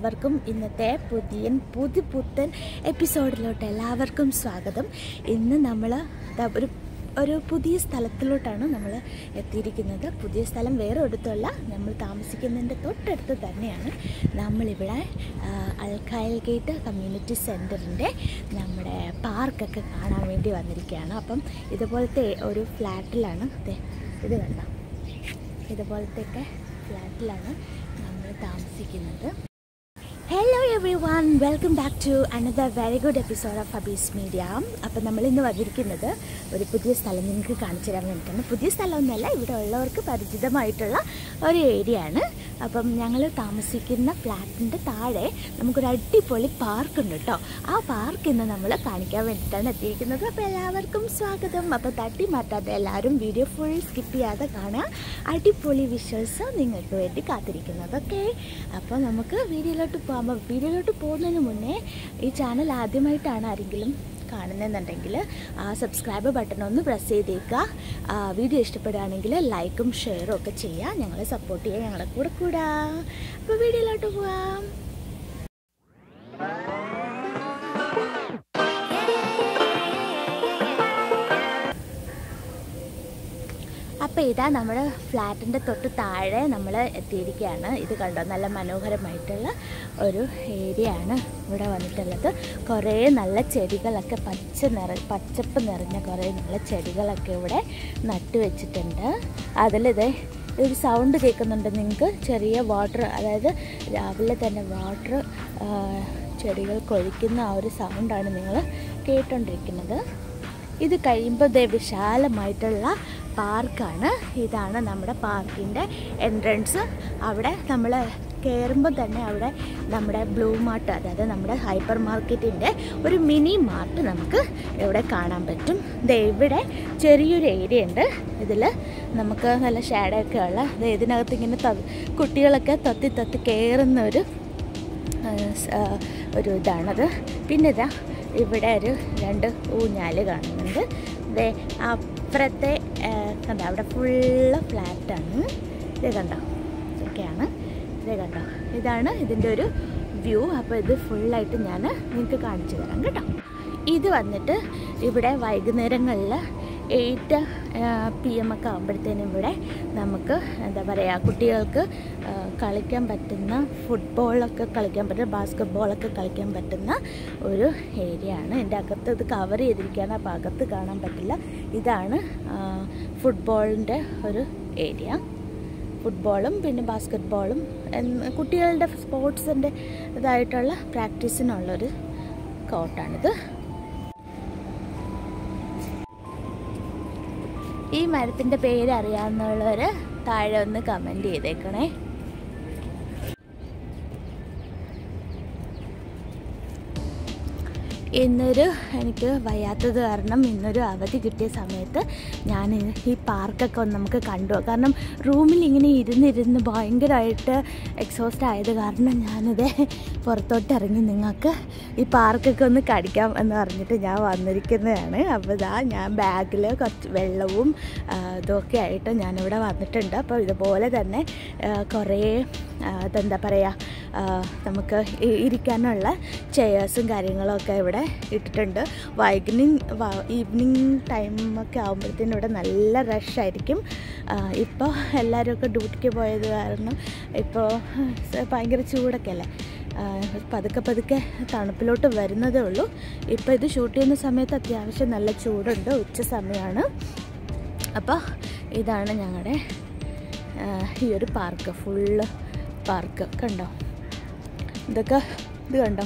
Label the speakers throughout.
Speaker 1: എല്ലാവർക്കും ഇന്നത്തെ പുതിയ പുതു പുത്തൻ എപ്പിസോഡിലോട്ട് എല്ലാവർക്കും സ്വാഗതം ഇന്ന് നമ്മൾ ഒരു ഒരു പുതിയ സ്ഥലത്തിലോട്ടാണ് നമ്മൾ എത്തിയിരിക്കുന്നത് പുതിയ സ്ഥലം വേറെ അടുത്തല്ല നമ്മൾ താമസിക്കുന്നതിൻ്റെ തൊട്ടടുത്ത് തന്നെയാണ് നമ്മളിവിടെ ആ, അൽഖായൽ ഗേറ്റ് കമ്മ്യൂണിറ്റി സെൻറ്ററിൻ്റെ നമ്മുടെ പാർക്കൊക്കെ കാണാൻ വേണ്ടി വന്നിരിക്കുകയാണ് അപ്പം ഇതുപോലത്തെ ഒരു ഫ്ലാറ്റിലാണ് ദേ ഇത് കണ്ട ഇതുപോലത്തെയൊക്കെ ഫ്ലാറ്റിലാണ് നമ്മൾ താമസിക്കുന്നത് hello everyone welcome back to another very good episode of Abees media അപ്പം നമ്മൾ ഇന്ന് വന്നിരിക്കുന്നത് ഒരു പുതിയ സ്ഥലം നിങ്ങൾക്ക് കാണിച്ചു തരാൻ വേണ്ടിയിട്ടാണ് പുതിയ സ്ഥലമൊന്നുമല്ല ഇവിടെ ഉള്ളവർക്ക് പരിചിതമായിട്ടുള്ള ഒരു ഏരിയ ആണ് അപ്പം ഞങ്ങൾ താമസിക്കുന്ന ഫ്ലാറ്റിൻ്റെ താഴെ നമുക്കൊരു അടിപൊളി പാർക്ക് ഉണ്ട് കേട്ടോ ആ പാർക്ക് ഇന്ന് നമ്മൾ കാണിക്കാൻ വേണ്ടിയിട്ടാണ് എത്തിയിരിക്കുന്നത് അപ്പോൾ എല്ലാവർക്കും സ്വാഗതം അപ്പോൾ തട്ടി മാറ്റാതെ എല്ലാവരും വീഡിയോ ഫുൾ സ്കിപ്പ് ചെയ്യാതെ കാണുക അടിപൊളി വിഷ്വൽസ് നിങ്ങൾക്ക് വേണ്ടി കാത്തിരിക്കുന്നത് ഓക്കെ അപ്പോൾ നമുക്ക് വീഡിയോയിലോട്ട് പോകാം അപ്പോൾ വീഡിയോയിലോട്ട് പോകുന്നതിന് മുന്നേ ഈ ചാനൽ ആദ്യമായിട്ടാണ് ആരെങ്കിലും കാണുന്നതെന്നുണ്ടെങ്കിൽ ആ സബ്സ്ക്രൈബ് ബട്ടൺ ഒന്ന് പ്രസ് ചെയ്തേക്കുക ആ, വീഡിയോ ഇഷ്ടപ്പെടുകയാണെങ്കിൽ ലൈക്കും ഷെയറും ഒക്കെ ചെയ്യുക ഞങ്ങളെ സപ്പോർട്ട് ചെയ്യുക ഞങ്ങളെ കൂടെ കൂടാ അപ്പോൾ വീഡിയോയിലോട്ട് പോവാം അപ്പോൾ ഇതാ നമ്മുടെ ഫ്ലാറ്റിൻ്റെ തൊട്ട് താഴെ നമ്മൾ എത്തിയിരിക്കുകയാണ് ഇത് കണ്ടോ നല്ല മനോഹരമായിട്ടുള്ള ഒരു ഏരിയ ആണ് ഇവിടെ വന്നിട്ടുള്ളത് കുറേ നല്ല ചെടികളൊക്കെ പച്ച നിറ പച്ചപ്പ് നിറഞ്ഞ കുറേ നല്ല ചെടികളൊക്കെ ഇവിടെ നട്ടു വെച്ചിട്ടുണ്ട് അതിലിത് ഒരു സൗണ്ട് കേൾക്കുന്നുണ്ട് നിങ്ങൾക്ക് ചെറിയ വാട്ടർ അതായത് രാവിലെ തന്നെ വാട്ടർ ചെടികൾ കൊഴിക്കുന്ന ആ ഒരു സൗണ്ടാണ് നിങ്ങൾ കേട്ടുകൊണ്ടിരിക്കുന്നത് ഇത് കഴിയുമ്പോൾ ദേ വിശാലമായിട്ടുള്ള പാർക്കാണ് ഇതാണ് നമ്മുടെ പാർക്കിൻ്റെ എൻട്രൻസ് അവിടെ നമ്മൾ കയറുമ്പോൾ തന്നെ അവിടെ നമ്മുടെ ബ്ലൂ മാർട്ട് അതായത് നമ്മുടെ ഹൈപ്പർ മാർക്കറ്റിൻ്റെ ഒരു മിനി മാർട്ട് നമുക്ക് ഇവിടെ കാണാൻ പറ്റും ദേ ഇവിടെ ചെറിയൊരു ഏരിയ ഉണ്ട് ഇതിൽ നമുക്ക് നല്ല ഷാഡൊക്കെ ഉള്ള ദേ ഇതിനകത്ത് ഇങ്ങനെ ത- കുട്ടികളൊക്കെ തൊത്തി തൊത്തി കയറുന്ന ഒരു ആ, സ്- ആ, ഒരു ഇതാണത് പിന്നെ ഇതാ ഇവിടെ ഒരു രണ്ട് ഊഞ്ഞാല് കാണുന്നുണ്ട് ദേ അപ്പുറത്തെ ആ, കണ്ടോ അവിടെ ഫുള്ള് ഫ്ലാറ്റാണ് ഇത് കണ്ടോ ഇതൊക്കെയാണ് ഇത് കണ്ടോ ഇതാണ് ഇതിൻ്റെ ഒരു വ്യൂ അപ്പോൾ ഇത് ഫുള്ളായിട്ട് ഞാൻ നിങ്ങൾക്ക് കാണിച്ചു തരാം കേട്ടോ ഇത് വന്നിട്ട് ഇവിടെ വൈകുന്നേരങ്ങളിൽ എയ്റ്റ് പി എം ഒക്കെ ആകുമ്പോഴത്തേനും ഇവിടെ നമുക്ക് എന്താ പറയുക കുട്ടികൾക്ക് ആ, കളിക്കാൻ പറ്റുന്ന ഫുട്ബോളൊക്കെ കളിക്കാൻ പറ്റുന്ന ബാസ്കറ്റ് ബോളൊക്കെ കളിക്കാൻ പറ്റുന്ന ഒരു ഏരിയ ആണ് എൻ്റെ അകത്ത് ഇത് കവർ ചെയ്തിരിക്കുകയാണ് അപ്പോൾ അകത്ത് കാണാൻ പറ്റില്ല ഇതാണ് ഫുട്ബോളിൻ്റെ ഒരു ഏരിയ ഫുട്ബോളും പിന്നെ ബാസ്കറ്റ് ബോളും എന്ന് കുട്ടികളുടെ സ്പോർട്സിൻ്റെ ഇതായിട്ടുള്ള പ്രാക്ടീസിനുള്ളൊരു കോട്ടാണിത് ഈ മരത്തിൻ്റെ പേര് അറിയാവുന്നവർ താഴെ ഒന്ന് കമൻറ്റ് ചെയ്തേക്കണേ ഇന്നൊരു എനിക്ക് വയ്യാത്തത് കാരണം ഇന്നൊരു അവധി കിട്ടിയ സമയത്ത് ഞാൻ ഈ പാർക്കൊക്കെ ഒന്ന് നമുക്ക് കണ്ടു കാരണം റൂമിൽ ഇങ്ങനെ ഇരുന്നിരുന്ന് ഭയങ്കരമായിട്ട് എക്സോസ്റ്റ് ആയത് കാരണം ഞാനിത് പുറത്തോട്ട് ഇറങ്ങി നിങ്ങൾക്ക് ഈ പാർക്കൊക്കെ ഒന്ന് കടിക്കാം എന്ന് പറഞ്ഞിട്ട് ഞാൻ വന്നിരിക്കുന്നതാണ് അപ്പോൾ ഇതാ ഞാൻ ബാഗിൽ കുറച്ച് വെള്ളവും ആ, ഇതൊക്കെ ആയിട്ട് ഞാനിവിടെ വന്നിട്ടുണ്ട് അപ്പോൾ ഇതുപോലെ തന്നെ ആ, കുറേ ആ, ഇതെന്താ പറയുക ആ, നമുക്ക് ഇ- ഇരിക്കാനുള്ള ചെയേഴ്സും കാര്യങ്ങളൊക്കെ ഇവിടെ ഇട്ടിട്ടുണ്ട് വൈകുന്നിങ് ഈവനിങ് ടൈമൊക്കെ ആകുമ്പോഴത്തേനും ഇവിടെ നല്ല റഷായിരിക്കും ഇപ്പോൾ എല്ലാവരും ഡ്യൂട്ടിക്ക് പോയത് കാരണം ഇപ്പോൾ ഭയങ്കര ചൂടൊക്കെ അല്ലേ ആ, പതുക്കെ പതുക്കെ തണുപ്പിലോട്ട് വരുന്നതേ ഉള്ളൂ ഇപ്പോൾ ഇത് ഷൂട്ട് ചെയ്യുന്ന സമയത്ത് അത്യാവശ്യം നല്ല ചൂടുണ്ട് ഉച്ച സമയമാണ് അപ്പോൾ ഇതാണ് ഞങ്ങളുടെ ഈ ഒരു പാർക്ക് ഫുള്ള് പാർക്ക് കണ്ടോ ഇതൊക്കെ ഇത് കണ്ടോ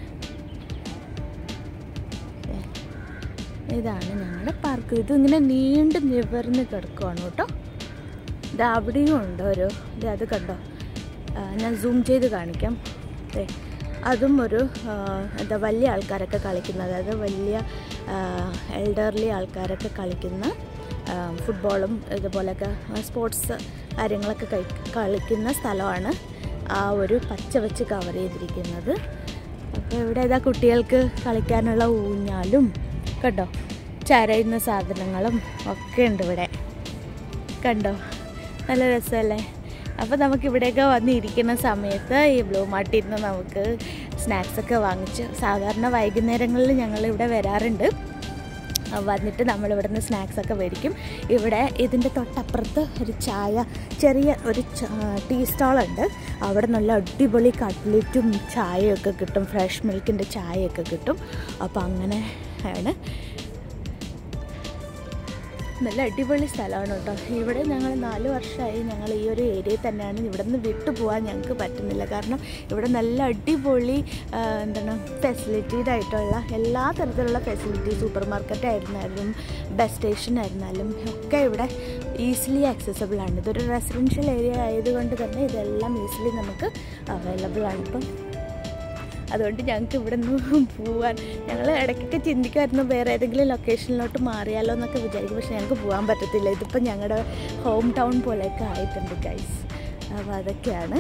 Speaker 1: ഏ, ഇതാണ് ഞങ്ങളുടെ പാർക്ക് ഇതിങ്ങനെ നീണ്ട് നിവർന്ന് കിടക്കുവാണ് കേട്ടോ ഇത് അവിടെയും ഉണ്ട് ഒരു ഇത് അത് കണ്ടോ ആ, ഞാൻ സൂം ചെയ്ത് കാണിക്കാം ദേ, അതും ഒരു ആ, എന്താ വലിയ ആൾക്കാരൊക്കെ കളിക്കുന്ന അതായത് വലിയ എൽഡർലി ആൾക്കാരൊക്കെ കളിക്കുന്ന ആ, ഫുട്ബോളും ഇതുപോലൊക്കെ സ്പോർട്സ് കാര്യങ്ങളൊക്കെ കഴി കളിക്കുന്ന സ്ഥലമാണ് ആ ഒരു പച്ച വെച്ച് കവർ ചെയ്തിരിക്കുന്നത് അപ്പോൾ ഇവിടെ ഇതാ കുട്ടികൾക്ക് കളിക്കാനുള്ള ഊഞ്ഞാലും കേട്ടോ ചരയുന്ന സാധനങ്ങളും ഒക്കെ ഉണ്ട് ഇവിടെ കണ്ടോ നല്ല രസമല്ലേ അപ്പോൾ നമുക്ക് ഇവിടെയൊക്കെ വന്നിരിക്കുന്ന സമയത്ത് ഈ ബ്ലൂ മാർട്ടിൽ നിന്ന് നമുക്ക് സ്നാക്സൊക്കെ വാങ്ങിച്ച് സാധാരണ വൈകുന്നേരങ്ങളിൽ ഞങ്ങൾ ഇവിടെ വരാറുണ്ട് ആ, വന്നിട്ട് നമ്മൾ ഇവിടെ നിന്ന് സ്നാക്സൊക്കെ മേടിക്കും ഇവിടെ ഇതിൻ്റെ തൊട്ടപ്പുറത്ത് ഒരു ചായ ചെറിയ ഒരു ച- ടീ സ്റ്റാളുണ്ട് അവിടെ നല്ല അടിപൊളി കട്ട്ലറ്റും ചായയൊക്കെ കിട്ടും ഫ്രഷ് മിൽക്കിൻ്റെ ചായയൊക്കെ കിട്ടും അപ്പോൾ അങ്ങനെ ആണ് നല്ല അടിപൊളി സ്ഥലമാണ് കേട്ടോ ഇവിടെ ഞങ്ങൾ നാല് വർഷമായി ഞങ്ങൾ ഈ ഒരു ഏരിയയിൽ തന്നെയാണ് ഇവിടെ നിന്ന് വിട്ടു പോകാൻ ഞങ്ങൾക്ക് പറ്റുന്നില്ല കാരണം ഇവിടെ നല്ല അടിപൊളി ആ, എന്താണ് ഫെസിലിറ്റീഡ് ആയിട്ടുള്ള എല്ലാ തരത്തിലുള്ള ഫെസിലിറ്റി സൂപ്പർ മാർക്കറ്റ് ആയിരുന്നാലും ബസ് സ്റ്റേഷൻ ആയിരുന്നാലും ഒക്കെ ഇവിടെ ഈസിലി ആക്സസബിൾ ആണ് ഇതൊരു റെസിഡൻഷ്യൽ ഏരിയ ആയതുകൊണ്ട് തന്നെ ഇതെല്ലാം ഈസിലി നമുക്ക് അവൈലബിൾ ആണ് ഇപ്പം അതുകൊണ്ട് ഞങ്ങൾക്ക് ഇവിടെ നിന്ന് പോവാൻ ഞങ്ങൾ ഇടയ്ക്കൊക്കെ ചിന്തിക്കുമായിരുന്നു വേറെ ഏതെങ്കിലും ലൊക്കേഷനിലോട്ട് മാറിയാലോ എന്നൊക്കെ വിചാരിക്കും പക്ഷെ ഞങ്ങൾക്ക് പോകാൻ പറ്റത്തില്ല ഇതിപ്പോൾ ഞങ്ങളുടെ ഹോം ടൗൺ പോലെയൊക്കെ ആയിട്ടുണ്ട് ഗൈസ് അപ്പോൾ അതൊക്കെയാണ്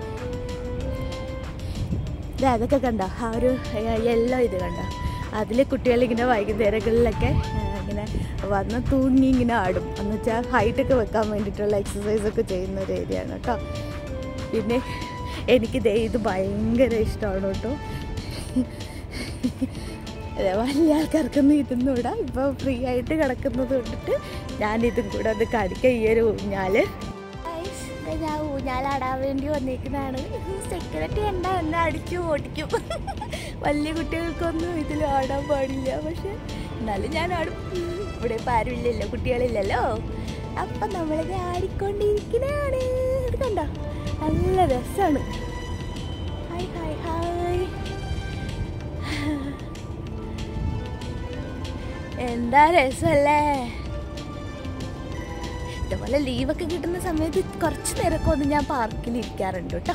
Speaker 1: ഇത് അതൊക്കെ കണ്ടോ ആ ഒരു യെല്ലോ ഇത് കണ്ടോ അതിൽ കുട്ടികളിങ്ങനെ വൈകുന്നേരങ്ങളിലൊക്കെ ആ, ഇങ്ങനെ വന്ന് തൂങ്ങി ഇങ്ങനെ ആടും എന്ന് വെച്ചാൽ ഹൈറ്റൊക്കെ വെക്കാൻ വേണ്ടിയിട്ടുള്ള എക്സസൈസൊക്കെ ചെയ്യുന്ന ഒരു ഏരിയ ആണ് കേട്ടോ പിന്നെ എനിക്ക് ദേ ഇത് ഭയങ്കര ഇഷ്ടമാണ് കേട്ടോ അതെ, വലിയ ആൾക്കാർക്കൊന്നും ഇതൊന്നും ഇടാം ഇപ്പോൾ ഫ്രീ ആയിട്ട് കിടക്കുന്നത് കൊണ്ടിട്ട് ഞാനിതും കൂടെ ഒന്ന് കാണിക്കാം ഈ ഒരു ഊഞ്ഞാല് ഞാൻ ഊഞ്ഞാലാടാൻ വേണ്ടി വന്നിരിക്കുന്നതാണ് സെക്യൂരിറ്റി എന്താ എന്നെ അടിച്ചു ഓടിക്കും വലിയ കുട്ടികൾക്കൊന്നും ഇതിൽ ആടാൻ പാടില്ല പക്ഷെ എന്നാലും ഞാൻ ആടും ഇവിടെ ഇപ്പം ആരുമില്ലല്ലോ കുട്ടികളില്ലല്ലോ അപ്പം നമ്മളിത് ആടിക്കൊണ്ടിരിക്കുന്നതാണ് ഇത് കണ്ടോ നല്ല രസമാണ് ഹായ് ഹായ് ഹായ് എന്താ രസമല്ലേ ഇതുപോലെ ലീവൊക്കെ കിട്ടുന്ന സമയത്ത് കുറച്ച് നേരമൊക്കെ ഒന്ന് ഞാൻ പാർക്കിൽ ഇരിക്കാറുണ്ട് കേട്ടോ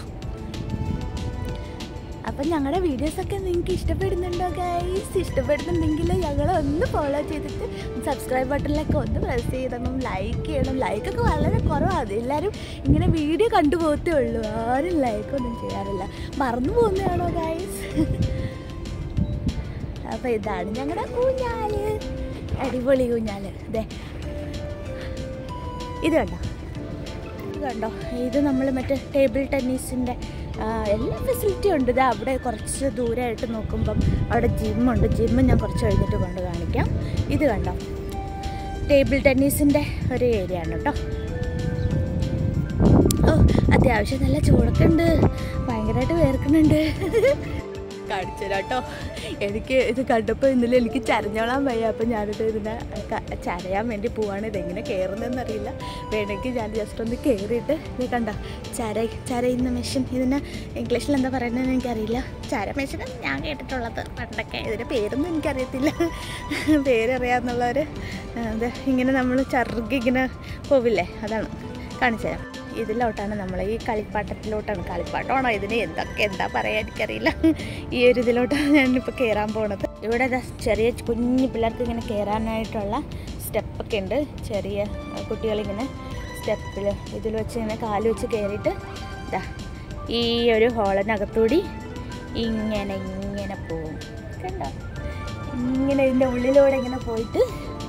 Speaker 1: അപ്പം ഞങ്ങളുടെ വീഡിയോസൊക്കെ നിങ്ങൾക്ക് ഇഷ്ടപ്പെടുന്നുണ്ടോ ഗൈസ് ഇഷ്ടപ്പെടുന്നുണ്ടെങ്കിൽ ഞങ്ങളെ ഒന്ന് ഫോളോ ചെയ്തിട്ട് സബ്സ്ക്രൈബ് ബട്ടണിലൊക്കെ ഒന്ന് പ്രസ് ചെയ്തണം ലൈക്ക് ചെയ്യണം ലൈക്കൊക്കെ വളരെ കുറവാണ് എല്ലാവരും ഇങ്ങനെ വീഡിയോ കണ്ടുപോകത്തേ ഉള്ളൂ ആരും ലൈക്കൊന്നും ചെയ്യാറില്ല മറന്നു പോകുന്നതാണോ ഗൈസ് അപ്പോൾ ഇതാണ് ഞങ്ങളുടെ ഊഞ്ഞാല് അടിപൊളി ഊഞ്ഞാല് അതെ ഇത് കണ്ടോ ഇത് കണ്ടോ ഇത് നമ്മൾ മറ്റേ ടേബിൾ ടെന്നീസിൻ്റെ എല്ലാ ഫെസിലിറ്റിയും ഉണ്ട് ഇത് അവിടെ കുറച്ച് ദൂരമായിട്ട് നോക്കുമ്പം അവിടെ ജിമ്മുണ്ട് ജിമ്മ് ഞാൻ കുറച്ച് കഴിഞ്ഞിട്ട് കൊണ്ട് കാണിക്കാം ഇത് കണ്ടോ ടേബിൾ ടെന്നീസിൻ്റെ ഒരു ഏരിയ ആണ് കേട്ടോ ഓ അത്യാവശ്യം നല്ല ചൂടൊക്കെ ഉണ്ട് ഭയങ്കരമായിട്ട് വേർക്കുന്നുണ്ട് കാണിച്ചു തരാം കേട്ടോ എനിക്ക് ഇത് കണ്ടപ്പോൾ ഇന്നലെ എനിക്ക് ചരഞ്ഞോളാൻ വയ്യ അപ്പം ഞാനിത് ഇതിനെ ക- ചരയാൻ വേണ്ടി പോവാണ് ഇതെങ്ങനെ കയറുന്നതെന്ന് അറിയില്ല വേണമെങ്കിൽ ഞാൻ ജസ്റ്റ് ഒന്ന് കയറിയിട്ട് ഇത് കണ്ട ചര ചരയുന്ന മെഷീൻ ഇതിന് ഇംഗ്ലീഷിൽ എന്താ പറയുന്നതെന്ന് എനിക്കറിയില്ല ചര മെഷീൻ ഞാൻ കേട്ടിട്ടുള്ളത് പണ്ടൊക്കെ ഇതിൻ്റെ പേരൊന്നും എനിക്കറിയത്തില്ല പേരറിയാമെന്നുള്ളവർ അത് ഇങ്ങനെ നമ്മൾ ചറുകി ഇങ്ങനെ പോവില്ലേ അതാണ് കാണിച്ചു തരാം ഇതിലോട്ടാണ് നമ്മൾ ഈ കളിപ്പാട്ടത്തിലോട്ടാണ് കളിപ്പാട്ടമാണോ ഇതിന് എന്തൊക്കെ എന്താ പറയാ എനിക്കറിയില്ല ഈ ഒരു ഇതിലോട്ടാണ് ഞാനിപ്പോൾ കയറാൻ പോണത് ഇവിടെ ദാ ചെറിയ കുഞ്ഞു പിള്ളേർക്ക് ഇങ്ങനെ കയറാനായിട്ടുള്ള സ്റ്റെപ്പൊക്കെ ഉണ്ട് ചെറിയ അഹ് കുട്ടികളിങ്ങനെ സ്റ്റെപ്പിൽ ഇതിൽ വെച്ച് ഇങ്ങനെ കാല് വെച്ച് കയറിയിട്ട് ഇതാ ഈ ഒരു ഹോളിനകത്തൂടി ഇങ്ങനെ ഇങ്ങനെ പോവും കണ്ടോ ഇങ്ങനെ ഇതിൻ്റെ ഉള്ളിലൂടെ ഇങ്ങനെ പോയിട്ട്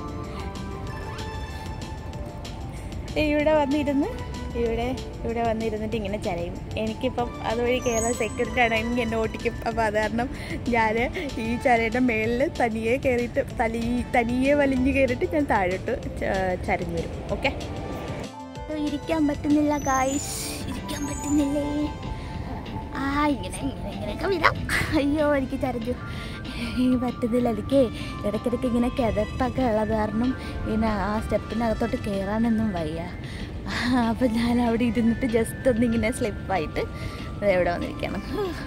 Speaker 1: ഇവിടെ വന്നിരുന്ന് ഇവിടെ ഇവിടെ വന്നിരുന്നിട്ട് ഇങ്ങനെ ചരയും എനിക്കിപ്പം അതുവഴി കയറാൻ സെക്യൂരിറ്റി ആണെങ്കിൽ എന്നെ ഓട്ടിക്കും അപ്പോൾ അത് കാരണം ഞാൻ ഈ ചരയുടെ മേളിൽ തനിയെ കയറിയിട്ട് തലി തനിയെ വലിഞ്ഞ് കയറിയിട്ട് ഞാൻ താഴോട്ട് ച- ചരിഞ്ഞു വരും ഓക്കെ ഇരിക്കാൻ പറ്റുന്നില്ല ഗായ്സ് ഇരിക്കാൻ പറ്റുന്നില്ലേ ആ ഇങ്ങനെ ഇങ്ങനെ ഇങ്ങനെയൊക്കെ വിടാം അയ്യോ എനിക്ക് ചരഞ്ഞു പറ്റുന്നില്ല എനിക്ക് ഇടയ്ക്കിടയ്ക്ക് ഇങ്ങനെ കിതപ്പൊക്കെ ഉള്ളത് കാരണം ഇങ്ങനെ ആ സ്റ്റെപ്പിനകത്തോട്ട് കയറാനൊന്നും വയ്യ അപ്പം ഞാൻ അവിടെ ഇരുന്നിട്ട് ജസ്റ്റ് ഒന്നിങ്ങനെ സ്ലിപ്പായിട്ട് എവിടെ വന്നിരിക്കണം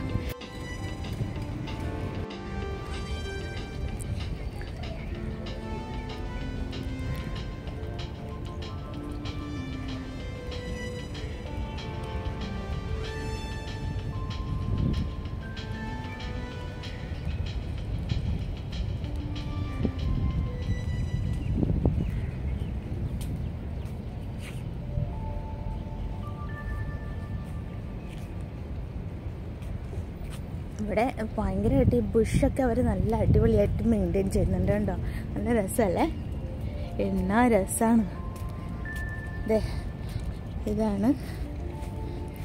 Speaker 1: ഇവിടെ ഭയങ്കരമായിട്ട് ഈ ബുഷൊക്കെ അവർ നല്ല അടിപൊളിയായിട്ട് മെയിൻറ്റെയിൻ ചെയ്യുന്നുണ്ട് കേട്ടോ നല്ല രസമല്ലേ എന്നാ രസമാണ് ഇതേ ഇതാണ്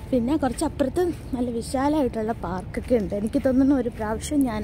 Speaker 1: പിന്നെ കുറച്ച് അപ്പുറത്ത് നല്ല വിശാലമായിട്ടുള്ള പാർക്കൊക്കെ ഉണ്ട് എനിക്ക് തോന്നുന്നു ഒരു പ്രാവശ്യം ഞാൻ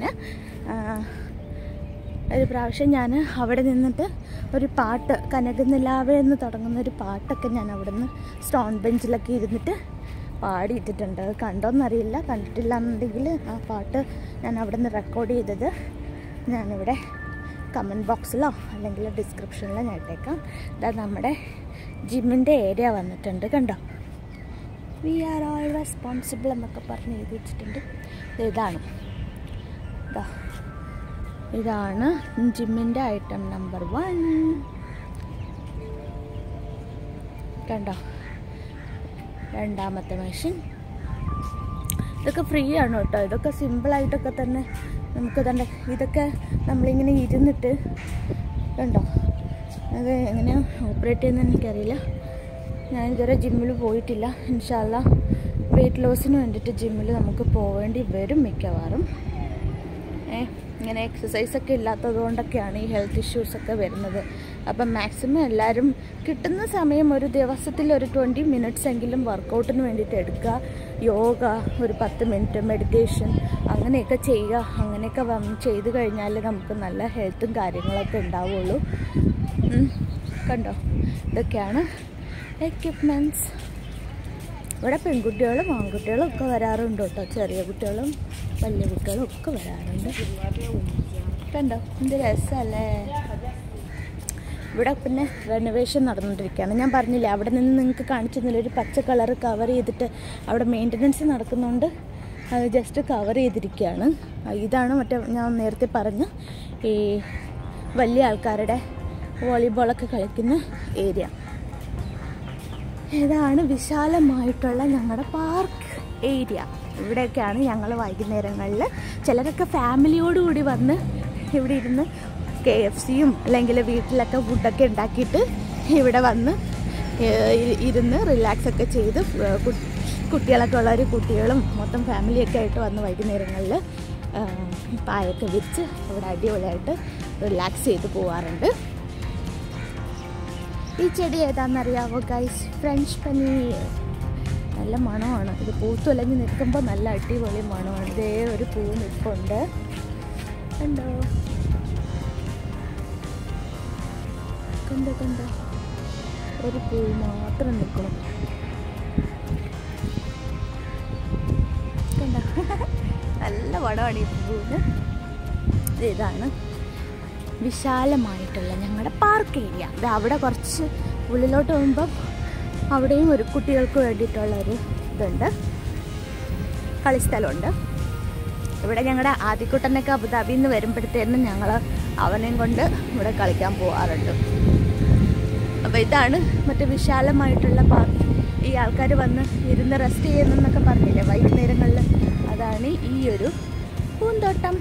Speaker 1: ഒരു പ്രാവശ്യം ഞാൻ അവിടെ നിന്നിട്ട് ഒരു പാട്ട് കനകനിലാവേ എന്ന് തുടങ്ങുന്ന ഒരു പാട്ടൊക്കെ ഞാൻ അവിടെ നിന്ന് സ്റ്റോൺ ബെഞ്ചിലൊക്കെ ഇരുന്നിട്ട് പാടിയിട്ടിട്ടുണ്ട് അത് കണ്ടോന്നറിയില്ല കണ്ടിട്ടില്ല എന്നുണ്ടെങ്കിൽ ആ പാട്ട് ഞാൻ അവിടെ നിന്ന് റെക്കോർഡ് ചെയ്തത് ഞാനിവിടെ കമൻറ്റ് ബോക്സിലോ അല്ലെങ്കിൽ ഡിസ്ക്രിപ്ഷനിലോ ഞാൻ ഇട്ടേക്കാം ഇതാ നമ്മുടെ ജിമ്മിൻ്റെ ഏരിയ വന്നിട്ടുണ്ട് കണ്ടോ വി ആർ ഓൾ റെസ്പോൺസിബിൾ എന്നൊക്കെ പറഞ്ഞ് എഴുതി വെച്ചിട്ടുണ്ട് ഇത് ഇതാണ് ഇതാ ഇതാണ് ജിമ്മിൻ്റെ ഐറ്റം നമ്പർ വൺ കണ്ടോ രണ്ടാമത്തെ മെഷീൻ ഇതൊക്കെ ഫ്രീ ആണ് കേട്ടോ ഇതൊക്കെ സിമ്പിളായിട്ടൊക്കെ തന്നെ നമുക്ക് തന്നെ ഇതൊക്കെ നമ്മളിങ്ങനെ ഇരുന്നിട്ട് കണ്ടോ അത് എങ്ങനെയാണ് ഓപ്പറേറ്റ് ചെയ്യുന്നതെന്ന് എനിക്കറിയില്ല ഞാൻ ഇതുവരെ ജിമ്മിൽ പോയിട്ടില്ല ഇൻഷാല്ല വെയിറ്റ് ലോസിന് വേണ്ടിയിട്ട് ജിമ്മിൽ നമുക്ക് പോവേണ്ടി വരും മിക്കവാറും ഏ ഇങ്ങനെ എക്സസൈസ് ഒക്കെ ഇല്ലാത്തത് കൊണ്ടൊക്കെയാണ് ഈ ഹെൽത്ത് ഇഷ്യൂസ് ഒക്കെ വരുന്നത് അപ്പം മാക്സിമം എല്ലാവരും കിട്ടുന്ന സമയം ഒരു ദിവസത്തിൽ ഒരു ട്വൻറ്റി മിനിറ്റ്സ് എങ്കിലും വർക്കൗട്ടിന് വേണ്ടിയിട്ട് എടുക്കുക യോഗ ഒരു പത്ത് മിനിറ്റ് മെഡിറ്റേഷൻ അങ്ങനെയൊക്കെ ചെയ്യുക അങ്ങനെയൊക്കെ വന്ന് ചെയ്ത് കഴിഞ്ഞാൽ നമുക്ക് നല്ല ഹെൽത്തും കാര്യങ്ങളൊക്കെ ഉണ്ടാവുള്ളൂ ഉം. കണ്ടോ ഇതൊക്കെയാണ് എക്യുപ്മെൻറ്റ്സ് ഇവിടെ പെൺകുട്ടികളും ആൺകുട്ടികളും ഒക്കെ വരാറുണ്ട് കേട്ടോ ചെറിയ കുട്ടികളും വലിയ കുട്ടികളും ഒക്കെ വരാറുണ്ട് കണ്ടോ എന്ത് രസമല്ലേ ഇവിടെ പിന്നെ റെനോവേഷൻ നടന്നുകൊണ്ടിരിക്കുകയാണ് ഞാൻ പറഞ്ഞില്ലേ അവിടെ നിന്ന് നിങ്ങൾക്ക് കാണിച്ചു തന്നില്ല ഒരു പച്ച കളർ കവർ ചെയ്തിട്ട് അവിടെ മെയിൻ്റനൻസ് നടക്കുന്നുണ്ട് അത് ജസ്റ്റ് കവർ ചെയ്തിരിക്കുകയാണ് ആ, ഇതാണ് മറ്റേ ഞാൻ നേരത്തെ പറഞ്ഞ ഈ വലിയ ആൾക്കാരുടെ വോളിബോളൊക്കെ കളിക്കുന്ന ഏരിയ ഇതാണ് വിശാലമായിട്ടുള്ള ഞങ്ങളുടെ പാർക്ക് ഏരിയ ഇവിടെയൊക്കെയാണ് ഞങ്ങൾ വൈകുന്നേരങ്ങളിൽ ചിലരൊക്കെ ഫാമിലിയോടുകൂടി വന്ന് ഇവിടെ ഇരുന്ന് കെ എഫ് സിയും അല്ലെങ്കിൽ വീട്ടിലൊക്കെ ഫുഡൊക്കെ ഉണ്ടാക്കിയിട്ട് ഇവിടെ വന്ന് ഏഹ് ഇ- ഇരുന്ന് റിലാക്സ് ഒക്കെ ചെയ്ത് ഏഹ് കു- കുട്ടികളൊക്കെ ഉള്ളവർ കുട്ടികളും മൊത്തം ഫാമിലിയൊക്കെ ആയിട്ട് വന്ന് വൈകുന്നേരങ്ങളിൽ പായൊക്കെ വിരിച്ച് ഇവിടെ അടിപൊളിയായിട്ട് റിലാക്സ് ചെയ്ത് പോവാറുണ്ട് ഈ ചെടി ഏതാണെന്നറിയാവോ ഗൈസ് ഫ്രഞ്ച് പനീർ നല്ല മണമാണ് ഇത് പൂത്തുലഞ്ഞ് നിൽക്കുമ്പോൾ നല്ല അടിപൊളി മണമാണ് ഇതേ ഒരു പൂ നിൽപ്പുണ്ട് കണ്ടോ കണ്ടോ കണ്ടോ ഒരു പൂ മാത്രം നിൽക്കണം കണ്ടോ നല്ല മണമാണ് ഈ പൂവിന് ഇത് ഇതാണ് വിശാലമായിട്ടുള്ള ഞങ്ങളുടെ പാർക്ക് ഏരിയ ഇത് അവിടെ കുറച്ച് ഉള്ളിലോട്ട് പോകുമ്പം അവിടെയും ഒരു കുട്ടികൾക്ക് വേണ്ടിയിട്ടുള്ള ഒരു ഇതുണ്ട് കളിസ്ഥലമുണ്ട് ഇവിടെ ഞങ്ങളുടെ ആദ്യക്കുട്ടനൊക്കെ അബുദാബിയിൽ നിന്ന് വരുമ്പോഴത്തേനും ഞങ്ങൾ അവനെയും കൊണ്ട് ഇവിടെ കളിക്കാൻ പോകാറുണ്ട് അപ്പോൾ ഇതാണ് മറ്റേ വിശാലമായിട്ടുള്ള പാർക്ക് ഈ ആൾക്കാർ വന്ന് ഇരുന്ന് റെസ്റ്റ് ചെയ്യുന്നെന്നൊക്കെ പറഞ്ഞില്ലേ വൈകുന്നേരങ്ങളിൽ അതാണ് ഈ ഒരു പൂന്തോട്ടം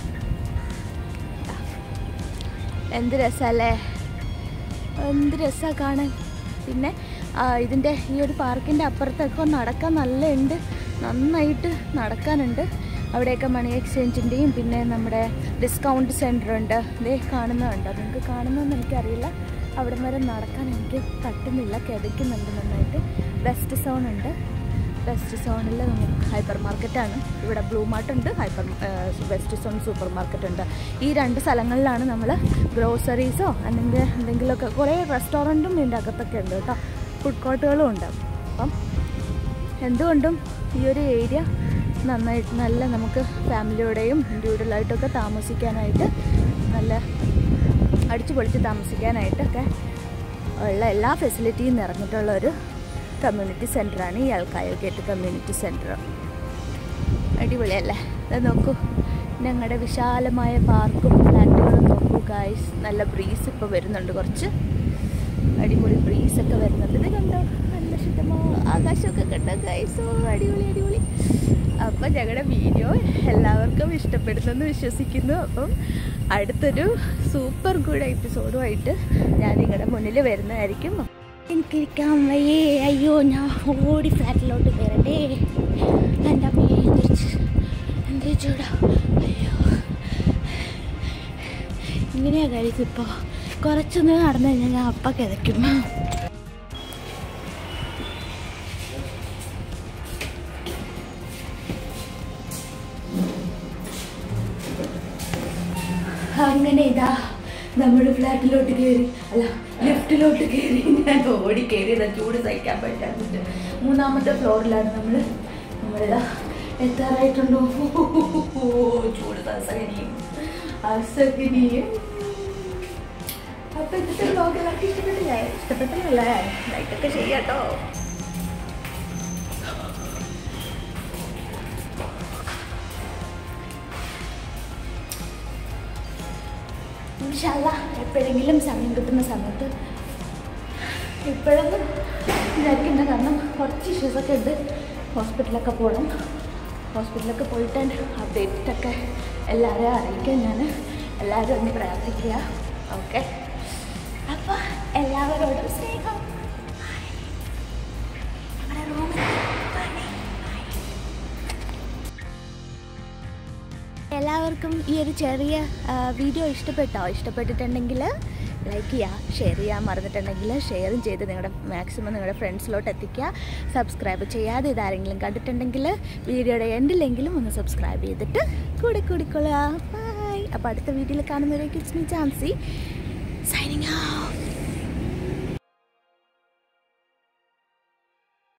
Speaker 1: എന്ത് രസമല്ലേ എന്ത് രസമാണ് കാണാൻ പിന്നെ ആ, ഇതിൻ്റെ ഈ ഒരു പാർക്കിൻ്റെ അപ്പുറത്തൊക്കെ നടക്കാൻ നല്ല ഉണ്ട് നന്നായിട്ട് നടക്കാനുണ്ട് അവിടെയൊക്കെ മണി എക്സ്ചേഞ്ചിൻ്റെയും പിന്നെ നമ്മുടെ ഡിസ്കൗണ്ട് സെൻറ്റർ ഉണ്ട് ഇതേ കാണുന്നതുണ്ടോ നിങ്ങൾക്ക് കാണുന്നതെന്ന് എനിക്കറിയില്ല അവിടെ വരെ നടക്കാൻ എനിക്ക് പറ്റുന്നില്ല കിതയ്ക്കുന്നുണ്ട് നന്നായിട്ട് വെസ്റ്റ് സോൺ ഉണ്ട് വെസ്റ്റ് സോണിൽ ഹൈപ്പർ മാർക്കറ്റാണ് ഇവിടെ ബ്ലൂ മാർട്ട് ഉണ്ട് hyper west zone supermarket ഉണ്ട് ഈ രണ്ട് സ്ഥലങ്ങളിലാണ് നമ്മൾ ഗ്രോസറീസോ അല്ലെങ്കിൽ എന്തെങ്കിലുമൊക്കെ കുറേ റെസ്റ്റോറൻറ്റും ഇതിൻ്റെ അകത്തൊക്കെ ഉണ്ട് കേട്ടോ ഫുഡ് കോർട്ടുകളും ഉണ്ട് അപ്പം എന്തുകൊണ്ടും ഈ ഒരു ഏരിയ നന്നായിട്ട് നല്ല നമുക്ക് ഫാമിലിയോടെയും ഇൻഡിവിജ്വലായിട്ടൊക്കെ താമസിക്കാനായിട്ട് നല്ല അടിച്ചു പൊളിച്ച് താമസിക്കാനായിട്ടൊക്കെ ഉള്ള എല്ലാ ഫെസിലിറ്റിയും നിറഞ്ഞിട്ടുള്ള ഒരു കമ്മ്യൂണിറ്റി സെൻ്ററാണ് ഈ അൽക്കായൽ ഗേറ്റ് കമ്മ്യൂണിറ്റി സെൻറ്റർ അടിപൊളിയല്ലേ അത് നോക്കൂ ഞങ്ങളുടെ വിശാലമായ പാർക്കും ഫ്ലാറ്റുകളും നോക്കൂ ഗായ്സ് നല്ല ബ്രീസ് ഇപ്പോൾ വരുന്നുണ്ട് കുറച്ച് അടിപൊളി ബ്രീസ് ഒക്കെ വരുന്നുണ്ട് ഇത് കണ്ടോ നല്ല ശുദ്ധമായ ആകാശമൊക്കെ കണ്ടോ ഗൈസ് ഓ അടിപൊളി അടിപൊളി അപ്പം ഞങ്ങളുടെ വീഡിയോ എല്ലാവർക്കും ഇഷ്ടപ്പെടുന്നെന്ന് വിശ്വസിക്കുന്നു അപ്പം അടുത്തൊരു സൂപ്പർ ഗുഡ് എപ്പിസോഡുമായിട്ട് ഞാൻ നിങ്ങളുടെ മുന്നിൽ വരുന്നതായിരിക്കും എനിക്കിരിക്കാൻ വയ്യേ അയ്യോ ഞാൻ ഓടി ഫ്ലാറ്റിലോട്ട് കയറട്ടെ എൻ്റെ അമ്മയെ തിരിച്ച് എന്തേ ചൂടാ അയ്യോ ഇങ്ങനെയാ കഴിച്ച് ഇപ്പോൾ കുറച്ചൊന്ന് നടന്നു കഴിഞ്ഞാൽ ഞാൻ അപ്പം കിതയ്ക്കും അങ്ങനെ ഇതാ നമ്മുടെ ഫ്ലാറ്റിലോട്ട് കയറി അല്ല ലിഫ്റ്റിലോട്ട് കയറി ഞാൻ ഓടി കയറിയതാ ചൂട് സഹിക്കാൻ പറ്റാത്തിട്ട് മൂന്നാമത്തെ ഫ്ലോറിലാണ് നമ്മൾ നമ്മളിതാ എത്താറായിട്ടുണ്ടോ ചൂട് അസഹനീയം അസഹനീയം അപ്പൊ ഇന്നത്തെ വ്ലോഗ് എല്ലാവർക്കും ഇഷ്ടപ്പെട്ടില്ലേ ഇഷ്ടപ്പെട്ടില്ലല്ലേ ലൈക്കൊക്കെ ചെയ്യാട്ടോ ഇൻഷല്ല എപ്പോഴെങ്കിലും സമയം കിട്ടുന്ന സമയത്ത് ഇപ്പോഴൊന്നും വിചാരിക്കുന്ന കാരണം കുറച്ച് ഇഷ്യൂസൊക്കെ ഉണ്ട് ഹോസ്പിറ്റലൊക്കെ പോകണം ഹോസ്പിറ്റലൊക്കെ പോയിട്ട് അപ്ഡേറ്റൊക്കെ എല്ലാവരെയും അറിയിക്കാൻ ഞാൻ എല്ലാവരും ഒന്ന് പ്രാർത്ഥിക്കുക ഓക്കെ അപ്പോൾ എല്ലാവരോടും സ്നേഹം നമ്മുടെ റൂമിൽ എല്ലാവർക്കും ഈ ഒരു ചെറിയ ആ, വീഡിയോ ഇഷ്ടപ്പെട്ടോ ഇഷ്ടപ്പെട്ടിട്ടുണ്ടെങ്കിൽ ലൈക്ക് ചെയ്യുക ഷെയർ ചെയ്യാൻ മറന്നിട്ടുണ്ടെങ്കിൽ ഷെയറും ചെയ്ത് നിങ്ങളുടെ മാക്സിമം നിങ്ങളുടെ ഫ്രണ്ട്സിലോട്ട് എത്തിക്കുക സബ്സ്ക്രൈബ് ചെയ്യാതെ ഇതാരെങ്കിലും കണ്ടിട്ടുണ്ടെങ്കിൽ വീഡിയോയുടെ എൻഡിലെങ്കിലും ഒന്ന് സബ്സ്ക്രൈബ് ചെയ്തിട്ട് കൂടെ കൂടിക്കൊള്ളുക ബൈ അപ്പോൾ അടുത്ത വീഡിയോയിൽ കാണുന്നവരേക്ക് it's me Chancy signing out